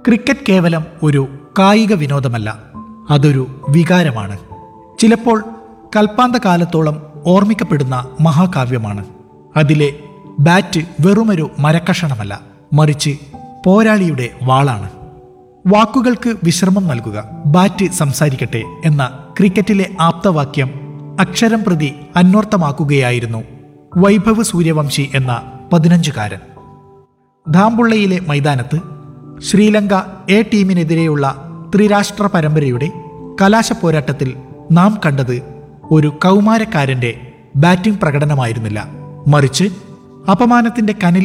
cricket കേവലം ഒരു കായിക വിനോദമല്ല അതൊരു വികാരമാണ് ചിലപ്പോൾ കൽപ്പാന്ത കാലത്തോളം ഓർമ്മിക്കപ്പെടുന്ന മഹാകാവ്യമാണ് അതിലെ ബാറ്റ് വെറുമൊരു മരക്കഷണമല്ല മറിച്ച് പോരാളിയുടെ വാളാണ് വാക്കുകൾക്ക് വിശ്രമം നൽകുക ബാറ്റ് സംസാരിക്കട്ടെ എന്ന ക്രിക്കറ്റിലെ ആപ്തവാക്യം അക്ഷരം പ്രതി അന്വർത്ഥമാക്കുകയായിരുന്നു വൈഭവ് സൂര്യവംശി എന്ന പതിനഞ്ചുകാരൻ ധാംബുള്ളയിലെ മൈതാനത്ത് ശ്രീലങ്ക എ ടീമിനെതിരെയുള്ള ത്രിരാഷ്ട്ര പരമ്പരയുടെ കലാശ പോരാട്ടത്തിൽ നാം കണ്ടത് ഒരു കൗമാരക്കാരന്റെ ബാറ്റിംഗ് പ്രകടനമായിരുന്നില്ല മറിച്ച് അപമാനത്തിന്റെ കനിൽ